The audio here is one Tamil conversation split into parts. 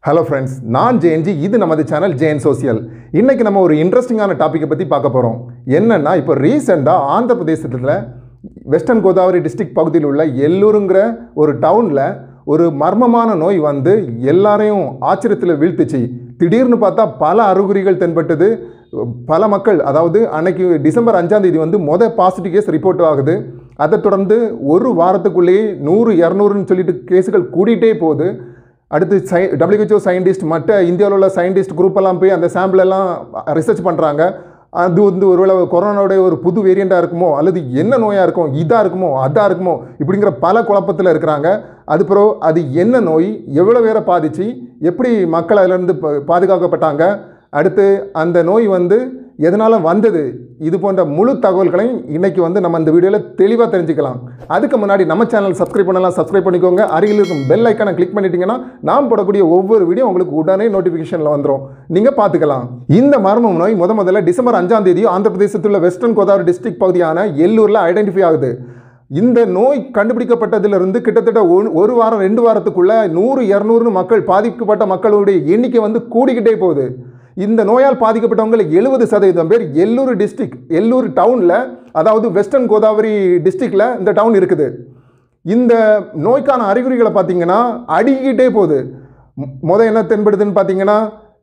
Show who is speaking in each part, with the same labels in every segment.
Speaker 1: ஹலோ ஃப்ரெண்ட்ஸ் நான் ஜெயன்ஜி இது நமது சேனல் ஜெயன் சோசியல் இன்னைக்கு நம்ம ஒரு இன்ட்ரெஸ்டிங்கான டாப்பிக்கை பற்றி பார்க்க போகிறோம் என்னன்னா இப்போ ரீசெண்டாக ஆந்திர பிரதேசத்தில் வெஸ்டர்ன் கோதாவரி டிஸ்ட்ரிக்ட் பகுதியில் உள்ள எல்லூருங்கிற ஒரு டவுனில் ஒரு மர்மமான நோய் வந்து எல்லாரையும் ஆச்சரியத்தில் வீழ்த்துச்சு திடீர்னு பார்த்தா பல அறிகுறிகள் தென்பட்டது பல மக்கள் அதாவது அன்னைக்கு டிசம்பர் அஞ்சாம் தேதி வந்து மொத பாசிட்டிவ் கேஸ் ரிப்போர்ட் ஆகுது அதை தொடர்ந்து ஒரு வாரத்துக்குள்ளேயே நூறு இரநூறுன்னு சொல்லிட்டு கேஸுகள் கூடிட்டே போகுது அடுத்து சை டபிள்யூஹெச்ஓ சயின்டிஸ்ட் மற்ற இந்தியாவில் உள்ள சயின்டிஸ்ட் குரூப் எல்லாம் போய் அந்த சாம்பிள் எல்லாம் ரிசர்ச் பண்ணுறாங்க அது வந்து ஒருவேளை கொரோனாவுடைய ஒரு புது வேரியண்ட்டாக இருக்குமோ அல்லது என்ன நோயாக இருக்கும் இதாக இருக்குமோ அதாக இருக்குமோ இப்படிங்கிற பல குழப்பத்தில் இருக்கிறாங்க அதுக்கப்புறம் அது என்ன நோய் எவ்வளோ பேரை பாதிச்சு எப்படி மக்கள் அதிலிருந்து ப- பாதுகாக்கப்பட்டாங்க அடுத்து அந்த நோய் வந்து எதனால் வந்தது இது போன்ற முழு தகவல்களையும் இன்னைக்கு வந்து நம்ம இந்த வீடியோவில் தெளிவாக தெரிஞ்சுக்கலாம் அதுக்கு முன்னாடி நம்ம சேனல் சப்ஸ்கிரைப் பண்ணலாம் சப்ஸ்கிரைப் பண்ணிக்கோங்க அருகில் இருக்கும் பெல் ஐக்கானை கிளிக் பண்ணிட்டீங்கன்னா நாம் போடக்கூடிய ஒவ்வொரு வீடியோ உங்களுக்கு உடனே நோட்டிஃபிகேஷனில் வந்துடும் நீங்கள் பார்த்துக்கலாம் இந்த மர்மம் நோய் முத முதல்ல டிசம்பர் அஞ்சாம் தேதி ஆந்திர பிரதேசத்தில் உள்ள வெஸ்டர்ன் கோதாவரி டிஸ்ட்ரிக்ட் பகுதியான எல்லூரில் ஐடென்டிஃபை ஆகுது இந்த நோய் கண்டுபிடிக்கப்பட்டதிலிருந்து கிட்டத்தட்ட ஒரு- ஒரு வாரம் ரெண்டு வாரத்துக்குள்ள நூறு இரநூறுன்னு மக்கள் பாதிக்கப்பட்ட மக்களுடைய எண்ணிக்கை வந்து கூடிக்கிட்டே போகுது இந்த நோயால் பாதிக்கப்பட்டவங்க எழுபது சதவீதம் பேர் எல்லூர் டிஸ்ட்ரிக்ட் எல்லூர் டவுனில் அதாவது வெஸ்டர்ன் கோதாவரி டிஸ்ட்ரிக்டில் இந்த டவுன் இருக்குது இந்த நோய்க்கான அறிகுறிகளை பார்த்தீங்கன்னா அடிக்கிட்டே போகுது மு- முத என்ன தென்படுதுன்னு பார்த்தீங்கன்னா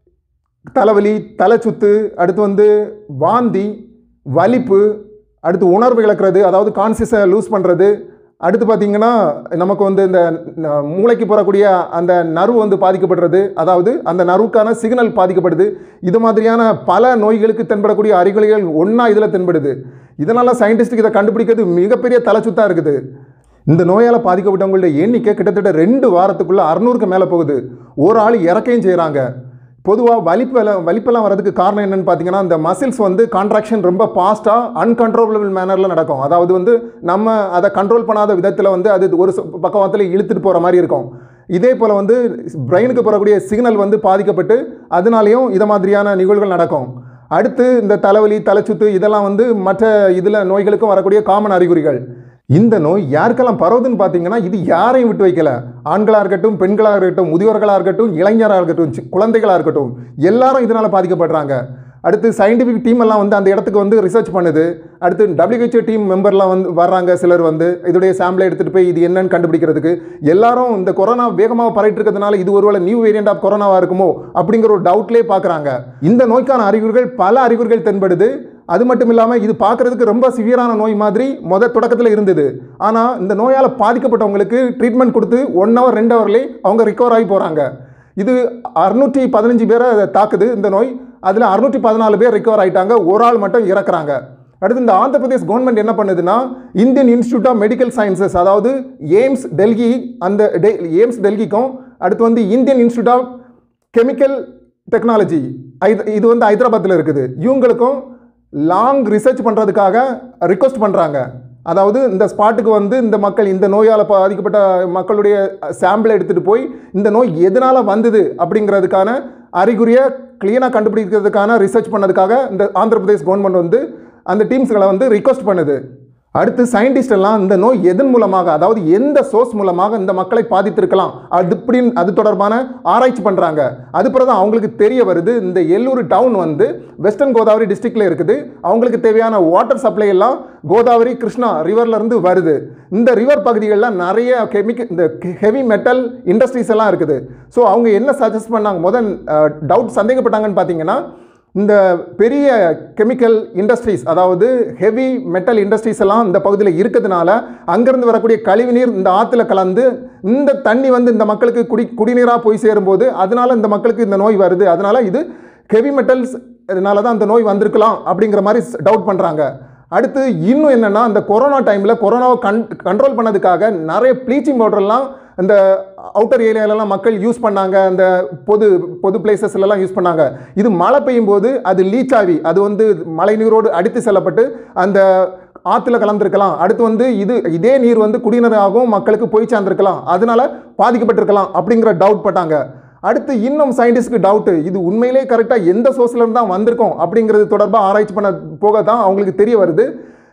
Speaker 1: தலைவலி தலை சுத்து அடுத்து வந்து வாந்தி வலிப்பு அடுத்து உணர்வு இழக்கிறது அதாவது கான்சியஸை லூஸ் பண்ணுறது அடுத்து பார்த்தீங்கன்னா நமக்கு வந்து இந்த ந- மூளைக்கு போகக்கூடிய அந்த நர்வு வந்து பாதிக்கப்படுறது அதாவது அந்த நர்வுக்கான சிக்னல் பாதிக்கப்படுது இது மாதிரியான பல நோய்களுக்கு தென்படக்கூடிய அறிகுறிகள் ஒன்றா இதில் தென்படுது இதனால் சயின்டிஸ்ட்டுக்கு இதை கண்டுபிடிக்கிறது மிகப்பெரிய தலைச்சுத்தாக இருக்குது இந்த நோயால் பாதிக்கப்பட்டவங்களுடைய எண்ணிக்கை கிட்டத்தட்ட ரெண்டு வாரத்துக்குள்ள அறுநூறுக்கு மேலே போகுது ஒரு ஆள் இறக்கையும் செய்கிறாங்க பொதுவாக வலிப்பெல்லாம் வலிப்பெல்லாம் வரதுக்கு காரணம் என்னன்னு பார்த்தீங்கன்னா இந்த மசில்ஸ் வந்து கான்ட்ராக்ஷன் ரொம்ப ஃபாஸ்ட்டாக அன்கண்ட்ரோலபிள் மேனரில் நடக்கும் அதாவது வந்து நம்ம அதை கண்ட்ரோல் பண்ணாத விதத்தில் வந்து அது ஒரு ச- பக்கவாத்தில் இழுத்துட்டு போகிற மாதிரி இருக்கும் இதே போல் வந்து பிரெயினுக்கு போகக்கூடிய சிக்னல் வந்து பாதிக்கப்பட்டு அதனாலேயும் இதை மாதிரியான நிகழ்வுகள் நடக்கும் அடுத்து இந்த தலைவலி தலைச்சுத்து இதெல்லாம் வந்து மற்ற இதில் நோய்களுக்கும் வரக்கூடிய காமன் அறிகுறிகள் இந்த நோய் யாருக்கெல்லாம் பரவுதுன்னு பார்த்தீங்கன்னா இது யாரையும் விட்டு வைக்கல ஆண்களாக இருக்கட்டும் பெண்களாக இருக்கட்டும் முதியோர்களாக இருக்கட்டும் இளைஞராக இருக்கட்டும் சி- குழந்தைகளாக இருக்கட்டும் எல்லாரும் இதனால் பாதிக்கப்படுறாங்க அடுத்து சயின்டிஃபிக் டீம் எல்லாம் வந்து அந்த இடத்துக்கு வந்து ரிசர்ச் பண்ணுது அடுத்து WHO டீம் மெம்பர்லாம் வந்து வர்றாங்க சிலர் வந்து இதோடைய சாம்பிளை எடுத்துகிட்டு போய் இது என்னன்னு கண்டுபிடிக்கிறதுக்கு எல்லாரும் இந்த கொரோனா வேகமாக பரவிட்டு இருக்கிறதுனால இது ஒருவேளை நியூ வேரியண்ட் ஆஃப் கொரோனாவாக இருக்குமோ அப்படிங்கிற ஒரு டவுட்லேயே பார்க்குறாங்க இந்த நோய்க்கான அறிகுறிகள் பல அறிகுறிகள் தென்படுது அது மட்டும் இல்லாமல் இது பார்க்குறதுக்கு ரொம்ப சிவியரான நோய் மாதிரி முத தொடக்கத்தில் இருந்தது ஆனால் இந்த நோயால் பாதிக்கப்பட்டவங்களுக்கு ட்ரீட்மெண்ட் கொடுத்து ஒன் ஹவர் ரெண்டு ஹவர்லேயே அவங்க ரிகவர் ஆகி போகிறாங்க இது அறுநூற்றி பதினஞ்சு பேரை தாக்குது இந்த நோய் அதில் அறுநூற்றி பதினாலு பேர் ரிகவர் ஆயிட்டாங்க ஒரு ஆள் மட்டும் இறக்குறாங்க அடுத்து இந்த ஆந்திர பிரதேஷ் கவர்மெண்ட் என்ன பண்ணுதுன்னா Indian Institute of Medical Sciences அதாவது எய்ம்ஸ் டெல்லி அந்த டெ- எய்ம்ஸ் டெல்லிக்கும் அடுத்து வந்து Indian Institute of Chemical Technology இது வந்து ஹைதராபாத்தில் இருக்குது இவங்களுக்கும் லாங் ரிசர்ச் பண்ணுறதுக்காக ரிக்வஸ்ட் பண்ணுறாங்க அதாவது இந்த ஸ்பாட்டுக்கு வந்து இந்த மக்கள் இந்த நோயால் பாதிக்கப்பட்ட மக்களுடைய சாம்பிளை எடுத்துகிட்டு போய் இந்த நோய் எதனால் வந்தது அப்படிங்கிறதுக்கான அறிகுறியை க்ளீனாக கண்டுபிடிக்கிறதுக்கான ரிசர்ச் பண்ணதுக்காக இந்த ஆந்திர பிரதேஷ் கவர்மெண்ட் வந்து அந்த டீம்ஸ்களை வந்து ரிக்வஸ்ட் பண்ணுது அடுத்து சயின்டிஸ்ட் எல்லாம் இந்த நோய் எதன் மூலமாக அதாவது எந்த சோர்ஸ் மூலமாக இந்த மக்களை பாதித்திருக்கலாம் அது இப்படின்னு அது தொடர்பான ஆராய்ச்சி பண்ணுறாங்க அது பிறகு தான் அவங்களுக்கு தெரிய வருது இந்த எல்லூர் டவுன் வந்து வெஸ்டர்ன் கோதாவரி டிஸ்ட்ரிக்ட்ல இருக்குது அவங்களுக்கு தேவையான வாட்டர் சப்ளை எல்லாம் கோதாவரி கிருஷ்ணா ரிவர்ல இருந்து வருது இந்த ரிவர் பகுதிகளில் நிறைய கெமிக்கல் இந்த ஹெவி மெட்டல் இண்டஸ்ட்ரீஸ் எல்லாம் இருக்குது ஸோ அவங்க என்ன சஜஸ்ட் பண்ணாங்க முதல் டவுட் சந்தேகப்பட்டாங்கன்னு பார்த்தீங்கன்னா இந்த பெரிய கெமிக்கல் இண்டஸ்ட்ரீஸ் அதாவது ஹெவி மெட்டல் இண்டஸ்ட்ரீஸ் எல்லாம் இந்த பகுதியில் இருக்கிறதுனால அங்கேருந்து வரக்கூடிய கழிவுநீர் இந்த ஆற்றுல கலந்து இந்த தண்ணி வந்து இந்த மக்களுக்கு குடி குடிநீராக போய் சேரும்போது அதனால இந்த மக்களுக்கு இந்த நோய் வருது அதனால இது ஹெவி மெட்டல்ஸ் இதனால தான் அந்த நோய் வந்திருக்கலாம் அப்படிங்கிற மாதிரி டவுட் பண்ணுறாங்க அடுத்து இன்னும் என்னென்னா அந்த கொரோனா டைமில் கொரோனாவை கண் கண்ட்ரோல் பண்ணதுக்காக நிறைய ப்ளீச்சிங் பவுடர்லாம் இந்த அவுட்டர் ஏரியாலலாம் மக்கள் யூஸ் பண்ணாங்க அந்த பொது பொது பிளேசஸ்லலாம் யூஸ் பண்ணாங்க இது மழை பெய்யும் போது அது லீச் ஆகி அது வந்து மழை நீரோடு அடித்து செல்லப்பட்டு அந்த ஆற்றுல கலந்துருக்கலாம் அடுத்து வந்து இது இதே நீர் வந்து குடிநீராகவும் மக்களுக்கு போய் சேர்ந்திருக்கலாம் அதனால பாதிக்கப்பட்டிருக்கலாம் அப்படிங்கிற டவுட் பட்டாங்க அடுத்து இன்னும் சயின்டிஸ்ட்க்கு டவுட்டு இது உண்மையிலே கரெக்டாக எந்த சோர்ஸ்ல இருந்து தான் வந்திருக்கோம் அப்படிங்கிறது தொடர்பாக ஆராய்ச்சி பண்ண போக தான் அவங்களுக்கு தெரிய வருது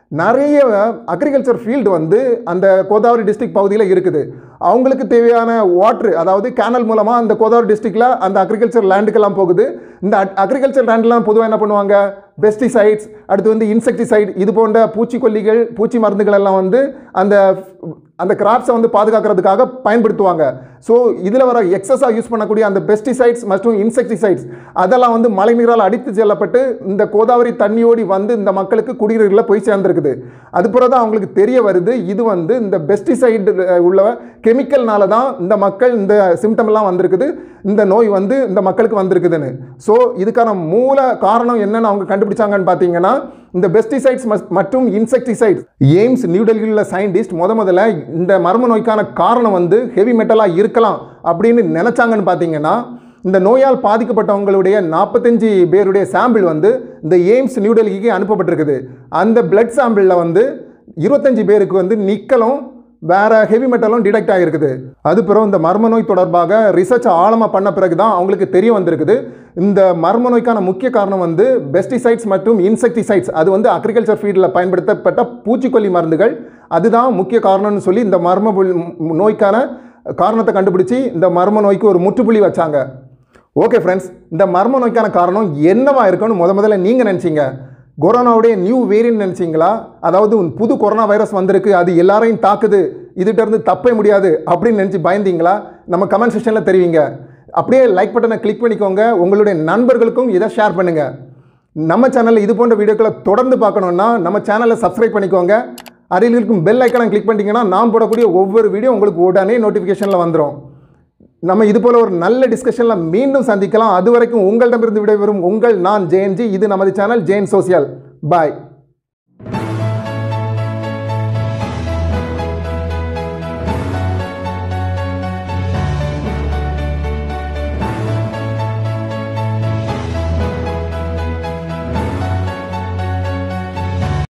Speaker 1: நிறைய அக்ரிகல்ச்சர் ஃபீல்டு வந்து அந்த கோதாவரி டிஸ்ட்ரிக்ட் பகுதியில் இருக்குது அவங்களுக்கு தேவையான வாட்ரு அதாவது கேனல் மூலமாக அந்த கோதாவரி டிஸ்ட்ரிக்டில் அந்த அக்ரிகல்ச்சர் லேண்டுக்கெல்லாம் போகுது இந்த அக்ரிகல்ச்சர் லேண்ட்லாம் பொதுவாக என்ன பண்ணுவாங்க பெஸ்டிசைட்ஸ் அடுத்து வந்து இன்செக்டிசைட் இது போன்ற பூச்சிக்கொல்லிகள் பூச்சி மருந்துகள் எல்லாம் வந்து அந்த அந்த கிராப்ஸை வந்து பாதுகாக்கிறதுக்காக பயன்படுத்துவாங்க ஸோ இதில் வர எக்ஸஸாக யூஸ் பண்ணக்கூடிய அந்த பெஸ்டிசைட்ஸ் மற்றும் இன்செக்டிசைட்ஸ் அதெல்லாம் வந்து மழை நீரால் அடித்து செல்லப்பட்டு இந்த கோதாவரி தண்ணியோடி வந்து இந்த மக்களுக்கு குடிநீரில் போய் சேர்ந்துருக்குது அது பிறகு தான் அவங்களுக்கு தெரிய வருது இது வந்து இந்த பெஸ்டிசைடு உள்ள கெமிக்கல்னால தான் இந்த மக்கள் இந்த சிம்டம் எல்லாம் வந்திருக்குது இந்த நோய் வந்து இந்த மக்களுக்கு வந்திருக்குதுன்னு ஸோ இதுக்கான மூல காரணம் என்னன்னு அவங்க கண்டுபிடிச்சாங்கன்னு பார்த்தீங்கன்னா இந்த பெஸ்டிசைட்ஸ் மற்றும் இன்செக்டிசைட்ஸ் எய்ம்ஸ் நியூடெல்லியில் உள்ள சயின்டிஸ்ட் முத முதல்ல இந்த மர்ம நோய்க்கான காரணம் வந்து ஹெவி மெட்டலாக இருக்கலாம் அப்படின்னு நினச்சாங்கன்னு பார்த்தீங்கன்னா இந்த நோயால் பாதிக்கப்பட்டவங்களுடைய நாற்பத்தஞ்சு பேருடைய சாம்பிள் வந்து இந்த எய்ம்ஸ் நியூடெல்லிக்கு அனுப்பப்பட்டிருக்குது அந்த பிளட் சாம்பிளில் வந்து இருபத்தஞ்சு பேருக்கு வந்து நிக்கலும் வேற ஹெவி மெட்டலும் டிடெக்ட் ஆகிருக்குது அது பிறகு இந்த மர்ம நோய் தொடர்பாக ரிசர்ச் ஆழமாக பண்ண பிறகு தான் அவங்களுக்கு தெரிய வந்திருக்குது இந்த மர்ம நோய்க்கான முக்கிய காரணம் வந்து பெஸ்டிசைட்ஸ் மற்றும் இன்செக்டிசைட்ஸ் அது வந்து அக்ரிகல்ச்சர் ஃபீல்டில் பயன்படுத்தப்பட்ட பூச்சிக்கொல்லி மருந்துகள் அதுதான் முக்கிய காரணம்னு சொல்லி இந்த மர்ம புல்- நோய்க்கான காரணத்தை கண்டுபிடிச்சி இந்த மர்ம நோய்க்கு ஒரு முற்றுப்புள்ளி வச்சாங்க ஓகே ஃப்ரெண்ட்ஸ் இந்த மர்ம நோய்க்கான காரணம் என்னவா இருக்குன்னு முத முதல்ல நீங்கள் நினச்சிங்க கொரோனாவுடைய நியூ வேரியன்ட் நினச்சிங்களா அதாவது உன் புது கொரோனா வைரஸ் வந்திருக்கு அது எல்லாரையும் தாக்குது இதுகிட்ட இருந்து தப்பே முடியாது அப்படின்னு நினச்சி பயந்தீங்களா நம்ம கமெண்ட் செக்ஷனில் தெரிவிங்க அப்படியே லைக் பட்டனை கிளிக் பண்ணிக்கோங்க உங்களுடைய நண்பர்களுக்கும் இதை ஷேர் பண்ணுங்கள் நம்ம சேனலில் இது போன்ற வீடியோக்களை தொடர்ந்து பார்க்கணுன்னா நம்ம சேனலை சப்ஸ்கிரைப் பண்ணிக்கோங்க அருகில் இருக்கும் பெல் ஐக்கனை கிளிக் பண்ணிட்டீங்கன்னா நான் போடக்கூடிய ஒவ்வொரு வீடியோ உங்களுக்கு உடனே நோட்டிஃபிகேஷனில் வந்துடும் நம்ம இது போல ஒரு நல்ல டிஸ்கஷனில் மீண்டும் சந்திக்கலாம் அது வரைக்கும் உங்களிடமிருந்து விடைபெறும் உங்கள் நான் ஜெயன்ஜி இது நமது சேனல் ஜெயின் சோசியல் பாய்